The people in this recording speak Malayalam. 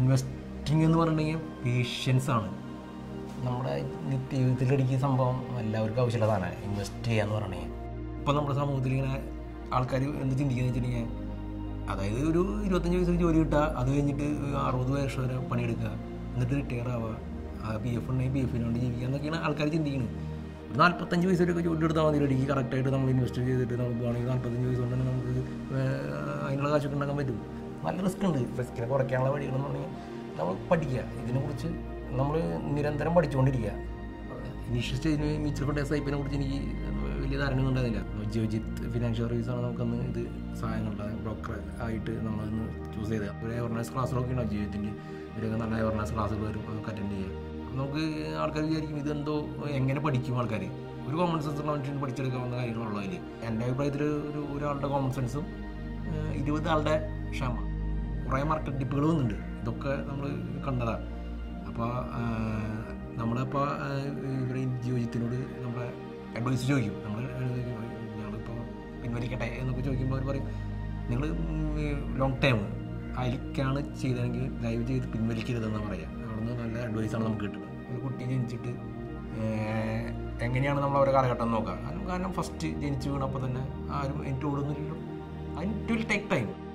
ഇൻവെസ്റ്റിംഗ് എന്ന് പറഞ്ഞിട്ടുണ്ടെങ്കിൽ പേഷ്യൻസ് ആണ് നമ്മുടെ നിത്യജീവിതത്തിലടിക്കുന്ന സംഭവം എല്ലാവർക്കും ആവശ്യമുള്ള സാധനമാണ് ഇൻവെസ്റ്റ് ചെയ്യാന്ന് പറഞ്ഞിട്ടുണ്ടെങ്കിൽ ഇപ്പം നമ്മുടെ സമൂഹത്തിൽ ഇങ്ങനെ ആൾക്കാർ എന്ത് ചിന്തിക്കുന്നത് വെച്ചിട്ടുണ്ടെങ്കിൽ അതായത് ഒരു ഇരുപത്തഞ്ച് വയസ്സിൽ ജോലി കിട്ടുക അത് കഴിഞ്ഞിട്ട് അറുപത് വർഷം വരെ പണിയെടുക്കുക എന്നിട്ട് റിട്ടയർ ആവുക പി എഫ് ഉണ്ടെങ്കിൽ പി എഫിന് വേണ്ടി ജീവിക്കുക എന്നൊക്കെയാണ് ആൾക്കാർ ചിന്തിക്കുന്നത് ഒരു നാൽപ്പത്തഞ്ച് വയസ്സിലൊക്കെ ജോലി എടുത്താൽ മതി ഇടയ്ക്ക് കറക്റ്റായിട്ട് നമ്മൾ ഇൻവെസ്റ്റ് ചെയ്തിട്ട് നമുക്ക് വേണമെങ്കിൽ നാൽപ്പത്തഞ്ച് വയസ്സ് കൊണ്ട് തന്നെ നമുക്ക് ഏഹ്, അതിനുള്ള കാശൊക്കെ ഉണ്ടാക്കാൻ പറ്റും നല്ല റിസ്ക് ഉണ്ട് റിസ്കിനെ കുറയ്ക്കാനുള്ള വഴികളെന്ന് പറഞ്ഞാൽ നമ്മൾ പഠിക്കുക ഇതിനെക്കുറിച്ച് നമ്മൾ നിരന്തരം പഠിച്ചുകൊണ്ടിരിക്കുക ഇനീഷ്യൽ സ്റ്റേജിന് മ്യൂച്വൽ ഫണ്ട് എസ് ഐ പിനെ കുറിച്ച് എനിക്ക് വലിയ ധാരണയൊന്നും ഉണ്ടായിരുന്നില്ല ജിയോജിത്ത് ഫിനാൻഷ്യൽ സർവീസാണ് നമുക്കന്ന് ഇത് സഹായങ്ങളുടെ ബ്രോക്കർ ആയിട്ട് നമ്മളൊന്ന് ചൂസ് ചെയ്തത് ഒരു അവയർനെസ് ക്ലാസ്സുകളൊക്കെ ഉണ്ടാവും ജിയോജിത്തിൻ്റെ ഇവരൊക്കെ നല്ല അവയർനെസ് ക്ലാസ്സുകൾ വരും അതൊക്കെ അറ്റൻഡ് ചെയ്യുക അപ്പോൾ നമുക്ക് ആൾക്കാർ വിചാരിക്കും ഇതെന്തോ എങ്ങനെ പഠിക്കും ആൾക്കാർ ഒരു കോമൺ സെൻസ് ഉള്ള മനുഷ്യന് പഠിച്ചെടുക്കാവുന്ന കാര്യങ്ങളുള്ളൂ അതിൽ എൻ്റെ അഭിപ്രായത്തിൽ ഒരു ഒരാളുടെ കോമൺ സെൻസും ഏഹ്, ഇരുപത് ആളുടെ ക്ഷമ കുറേ മാർക്കറ്റ് ടിപ്പുകൾ വന്നിട്ടുണ്ട് ഇതൊക്കെ നമ്മൾ കണ്ടതാണ് അപ്പോൾ നമ്മളപ്പോൾ ഇവരെ ജിയോജിത്തിനോട് നമ്മുടെ അഡ്വൈസ് ചോദിക്കും നമ്മൾ ഞങ്ങളിപ്പോൾ പിൻവലിക്കട്ടെ എന്നൊക്കെ ചോദിക്കുമ്പോൾ അവർ പറയും നിങ്ങൾ ലോങ് ടൈം അതിലേക്കാണ് ചെയ്തതെങ്കിൽ ദയവ് ചെയ്ത് പിൻവലിക്കരുതെന്ന് പറയാം അവിടുന്ന് നല്ല അഡ്വൈസാണ് നമുക്ക് കിട്ടുന്നത് ഒരു കുട്ടി ജനിച്ചിട്ട് ഏഹ്, എങ്ങനെയാണ് നമ്മൾ അവരുടെ കാലഘട്ടം നോക്കുക കാരണം കാരണം ഫസ്റ്റ് ജനിച്ചു വീണപ്പോൾ തന്നെ ആരും എനിക്ക് ഓടുന്നില്ലല്ലോ അതിന് ഇറ്റ് വിൽ ടേക്ക് ടൈം